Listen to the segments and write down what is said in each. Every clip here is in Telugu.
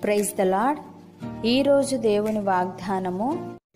ప్రైజ్ ద లాడ్ ఈరోజు దేవుని వాగ్దానము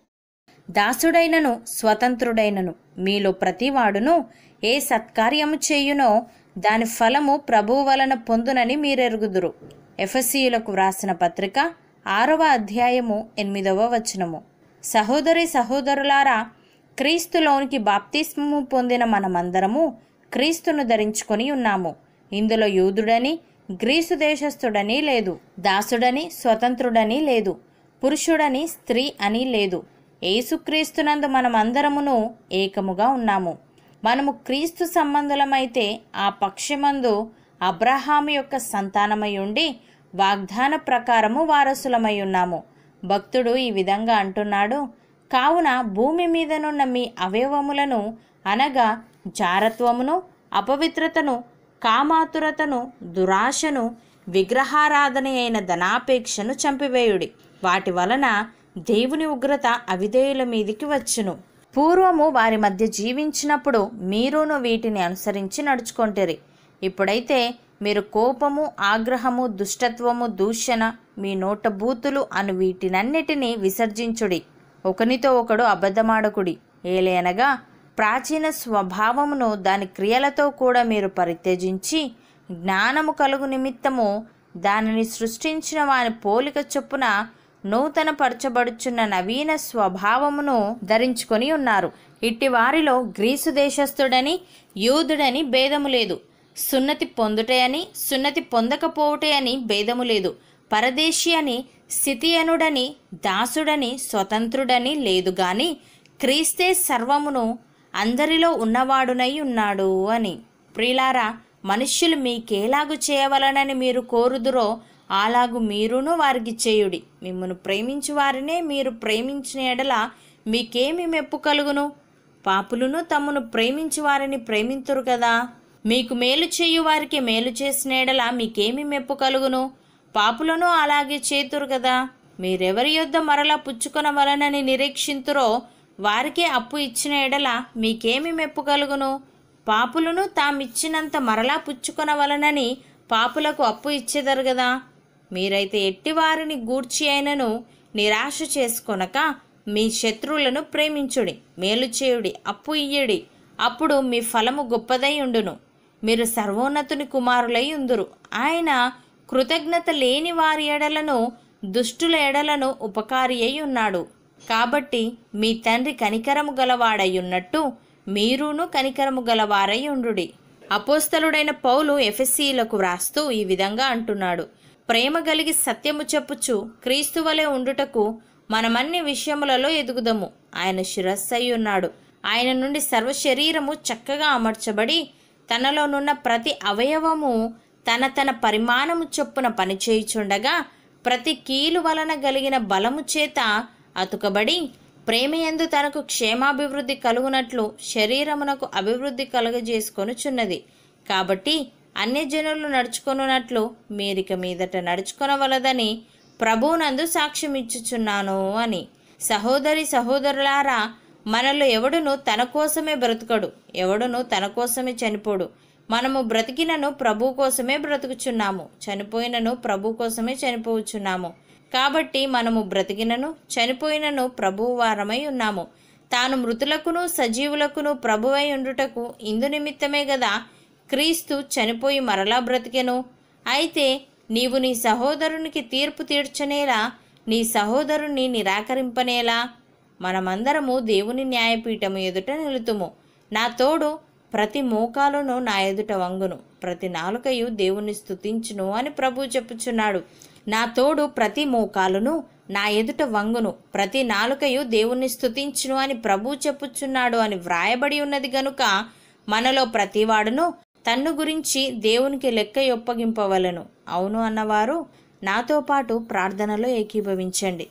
దాసుడైనను స్వతంత్రుడైనను మీలో ప్రతివాడును ఏ సత్కార్యము చేయునో దాని ఫలము ప్రభువు వలన పొందునని మీరెరుగుదురు ఎఫ్ఎస్సీయులకు వ్రాసిన పత్రిక ఆరవ అధ్యాయము ఎనిమిదవ వచనము సహోదరి సహోదరులారా క్రీస్తులోనికి బాప్తిస్మము పొందిన మనమందరము క్రీస్తును ధరించుకొని ఉన్నాము ఇందులో యూదుడని గ్రీసు దేశస్థుడని లేదు దాసుడని స్వతంత్రుడని లేదు పురుషుడని స్త్రీ అని లేదు ఏసుక్రీస్తునందు మనమందరమును ఏకముగా ఉన్నాము మనము క్రీస్తు సంబంధులమైతే ఆ పక్షమందు అబ్రహాము యొక్క సంతానమై ఉండి వాగ్దాన ప్రకారము వారసులమై ఉన్నాము భక్తుడు ఈ విధంగా అంటున్నాడు కావున భూమి మీదనున్న మీ అవయవములను అనగా జారత్వమును అపవిత్రతను కామాతురతను దురాశను విగ్రహారాధన అయిన ధనాపేక్షను చంపివేయుడి వాటి వలన దేవుని ఉగ్రత అవిధేయుల మీదికి వచ్చును పూర్వము వారి మధ్య జీవించినప్పుడు మీరును వీటిని అనుసరించి నడుచుకొంటిరి ఇప్పుడైతే మీరు కోపము ఆగ్రహము దుష్టత్వము దూషణ మీ నోట బూతులు అను వీటినన్నిటినీ విసర్జించుడి ఒకనితో ఒకడు అబద్ధమాడకుడి ఏలేనగా ప్రాచీన స్వభావమును దాని క్రియలతో కూడా మీరు పరిత్యజించి జ్ఞానము కలుగు నిమిత్తము దానిని సృష్టించిన వాని పోలిక చొప్పున నూతన పరచబడుచున్న నవీన స్వభావమును ధరించుకొని ఉన్నారు ఇట్టి వారిలో గ్రీసు దేశస్థుడని యూదుడని భేదము లేదు సున్నతి పొందుటే అని సున్నతి పొందకపోవుటే అని భేదము లేదు పరదేశి అని స్థితియనుడని దాసుడని స్వతంత్రుడని లేదు గాని క్రీస్తే సర్వమును అందరిలో ఉన్నవాడునై ఉన్నాడు అని ప్రిలారా మనుష్యులు మీకేలాగు చేయవలనని మీరు కోరుదురో అలాగు మీరును వారికి చేయుడి మిమ్మను ప్రేమించు వారినే మీరు ప్రేమించిన ఎడల మీకేమి మెప్పు కలుగును పాపులను తమను ప్రేమించు వారిని ప్రేమింతురు కదా మీకు మేలు చేయు వారికి మేలు చేసిన ఎడల మీకేమి మెప్పు కలుగును పాపులను అలాగే చేతురు కదా మీరెవరి యొద్ద మరలా పుచ్చుకొనవలనని నిరీక్షింతురో వారికే అప్పు ఇచ్చిన ఎడల మీకేమి మెప్పు కలుగును పాపులను తామిచ్చినంత మరలా పుచ్చుకొనవలనని పాపులకు అప్పు ఇచ్చేదరు కదా మీరైతే ఎట్టివారిని గూర్చి అయినను నిరాశ చేసుకొనక మీ శత్రువులను ప్రేమించుడి మేలు చేయుడి అప్పు ఇయ్యడి అప్పుడు మీ ఫలము గొప్పదై ఉండును మీరు సర్వోన్నతుని కుమారులై ఉందురు ఆయన కృతజ్ఞత లేని వారి ఎడలను దుష్టుల ఎడలను ఉపకారి అయి ఉన్నాడు కాబట్టి మీ తండ్రి కనికరము గలవాడై ఉన్నట్టు మీరును కనికరము గలవారై ఉండుడి అపోస్తలుడైన పౌలు ఎఫెస్సీలకు వ్రాస్తూ ఈ విధంగా అంటున్నాడు ప్రేమ కలిగి సత్యము చెప్పుచు క్రీస్తు వలె ఉండుటకు మనమన్ని విషయములలో ఎదుగుదము ఆయన శిరస్సై ఉన్నాడు ఆయన నుండి సర్వ శరీరము చక్కగా అమర్చబడి తనలోనున్న ప్రతి అవయవము తన తన పరిమాణము చొప్పున పనిచేయుచుండగా ప్రతి కీలు వలన కలిగిన బలము చేత అతుకబడి ప్రేమయందు తనకు క్షేమాభివృద్ధి కలుగునట్లు శరీరమునకు అభివృద్ధి కలుగజేసుకొనుచున్నది కాబట్టి అన్యజనులు నడుచుకొనున్నట్లు మీరిక మీదట నడుచుకొనవలదని ప్రభువునందు సాక్ష్యం ఇచ్చుచున్నాను అని సహోదరి సహోదరులారా మనలో ఎవడును తన కోసమే బ్రతుకడు ఎవడును తన కోసమే చనిపోడు మనము బ్రతికినను ప్రభు కోసమే బ్రతుకుచున్నాము చనిపోయినను ప్రభు కోసమే చనిపోవచ్చున్నాము కాబట్టి మనము బ్రతికినను చనిపోయినను ప్రభువు వారమై ఉన్నాము తాను మృతులకును సజీవులకును ప్రభువై ఉండుటకు ఇందు నిమిత్తమే గదా క్రీస్తు చనిపోయి మరలా బ్రతికెను అయితే నీవు నీ సహోదరునికి తీర్పు తీర్చనేలా నీ సహోదరుణ్ణి నిరాకరింపనేలా మనమందరము దేవుని న్యాయపీఠము ఎదుట నిలుతుము నా తోడు ప్రతి మోకాలును నా ఎదుట వంగును ప్రతి నాలుకయు దేవుని స్తుతించును అని ప్రభు చెప్పుచున్నాడు నా తోడు ప్రతి మోకాలును నా ఎదుట వంగును ప్రతి నాలుకయు దేవుణ్ణి స్తుతించును అని ప్రభు చెప్పుచున్నాడు అని వ్రాయబడి ఉన్నది గనుక మనలో ప్రతివాడును తన్ను గురించి దేవునికి లెక్క ఒప్పగింపవలను అవును అన్నవారు నాతో పాటు ప్రార్థనలో ఏకీభవించండి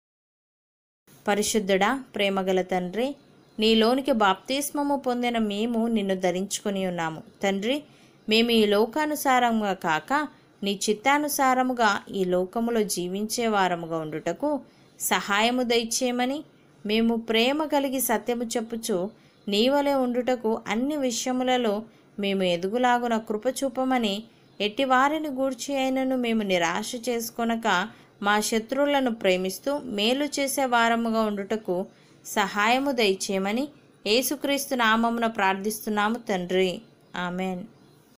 పరిశుద్ధుడా ప్రేమగల తండ్రి నీలోనికి బాప్తిస్మము పొందిన మేము నిన్ను ధరించుకొని ఉన్నాము తండ్రి మేము ఈ లోకానుసారంగా కాక నీ చిత్తానుసారముగా ఈ లోకములో జీవించే వారముగా ఉండుటకు సహాయము దయచేయమని మేము ప్రేమ కలిగి సత్యము చెప్పుచు నీవలే ఉండుటకు అన్ని విషయములలో మేము ఎదుగులాగున కృప చూపమని ఎట్టి వారిని గూర్చి అయినను మేము నిరాశ చేసుకొనక మా శత్రువులను ప్రేమిస్తూ మేలు చేసే వారముగా ఉండుటకు సహాయము దయచేయమని యేసుక్రీస్తు నామమున ప్రార్థిస్తున్నాము తండ్రి ఆమెన్